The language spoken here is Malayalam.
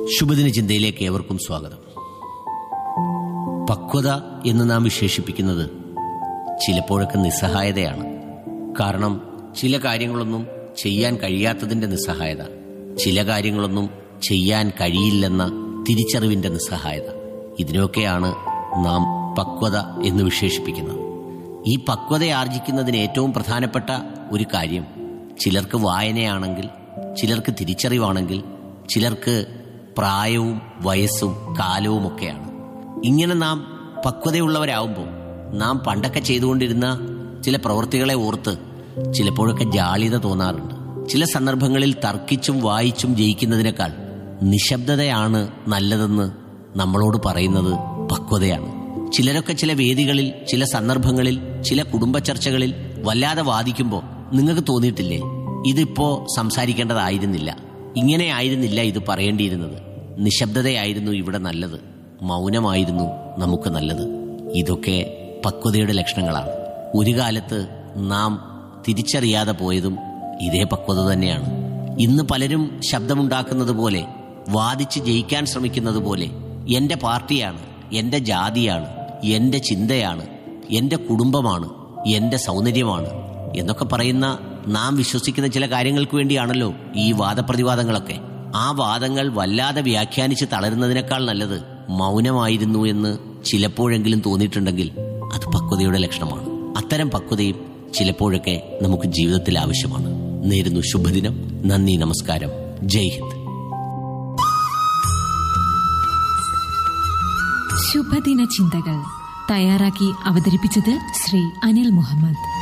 ശുഭദിന ചിന്തയിലേക്ക് ഏവർക്കും സ്വാഗതം പക്വത എന്ന് നാം വിശേഷിപ്പിക്കുന്നത് ചിലപ്പോഴൊക്കെ നിസ്സഹായതയാണ് കാരണം ചില കാര്യങ്ങളൊന്നും ചെയ്യാൻ കഴിയാത്തതിന്റെ നിസ്സഹായത ചില കാര്യങ്ങളൊന്നും ചെയ്യാൻ കഴിയില്ലെന്ന തിരിച്ചറിവിന്റെ നിസ്സഹായത ഇതിനൊക്കെയാണ് നാം പക്വത എന്ന് വിശേഷിപ്പിക്കുന്നത് ഈ പക്വത ആർജിക്കുന്നതിന് ഏറ്റവും പ്രധാനപ്പെട്ട ഒരു കാര്യം ചിലർക്ക് വായനയാണെങ്കിൽ ചിലർക്ക് തിരിച്ചറിവാണെങ്കിൽ ചിലർക്ക് പ്രായവും വയസ്സും കാലവും ഒക്കെയാണ് ഇങ്ങനെ നാം പക്വതയുള്ളവരാകുമ്പോൾ നാം പണ്ടൊക്കെ ചെയ്തുകൊണ്ടിരുന്ന ചില പ്രവൃത്തികളെ ഓർത്ത് ചിലപ്പോഴൊക്കെ ജാള്യത തോന്നാറുണ്ട് ചില സന്ദർഭങ്ങളിൽ തർക്കിച്ചും വായിച്ചും ജയിക്കുന്നതിനേക്കാൾ നിശബ്ദതയാണ് നല്ലതെന്ന് നമ്മളോട് പറയുന്നത് പക്വതയാണ് ചിലരൊക്കെ ചില വേദികളിൽ ചില സന്ദർഭങ്ങളിൽ ചില കുടുംബ ചർച്ചകളിൽ വല്ലാതെ വാദിക്കുമ്പോൾ നിങ്ങൾക്ക് തോന്നിയിട്ടില്ലേ ഇതിപ്പോ സംസാരിക്കേണ്ടതായിരുന്നില്ല ഇങ്ങനെ ആയിരുന്നില്ല ഇത് പറയേണ്ടിയിരുന്നത് നിശബ്ദതയായിരുന്നു ഇവിടെ നല്ലത് മൗനമായിരുന്നു നമുക്ക് നല്ലത് ഇതൊക്കെ പക്വതയുടെ ലക്ഷണങ്ങളാണ് ഒരു കാലത്ത് നാം തിരിച്ചറിയാതെ പോയതും ഇതേ പക്വത തന്നെയാണ് ഇന്ന് പലരും ശബ്ദമുണ്ടാക്കുന്നത് പോലെ വാദിച്ച് ജയിക്കാൻ ശ്രമിക്കുന്നത് പോലെ എന്റെ പാർട്ടിയാണ് എന്റെ ജാതിയാണ് എന്റെ ചിന്തയാണ് എന്റെ കുടുംബമാണ് എന്റെ സൗന്ദര്യമാണ് എന്നൊക്കെ പറയുന്ന നാം വിശ്വസിക്കുന്ന ചില കാര്യങ്ങൾക്ക് വേണ്ടിയാണല്ലോ ഈ വാദപ്രതിവാദങ്ങളൊക്കെ ആ വാദങ്ങൾ വല്ലാതെ വ്യാഖ്യാനിച്ച് തളരുന്നതിനേക്കാൾ നല്ലത് മൗനമായിരുന്നു എന്ന് ചിലപ്പോഴെങ്കിലും തോന്നിയിട്ടുണ്ടെങ്കിൽ അത് പക്വതയുടെ ലക്ഷണമാണ് അത്തരം പക്വതയും ചിലപ്പോഴൊക്കെ നമുക്ക് ജീവിതത്തിൽ ആവശ്യമാണ് നേരുന്നു ശുഭദിനം നന്ദി നമസ്കാരം ജയ് ഹിന്ദ് ശുഭദിന ചിന്തകൾ തയ്യാറാക്കി അവതരിപ്പിച്ചത് ശ്രീ അനിൽ മുഹമ്മദ്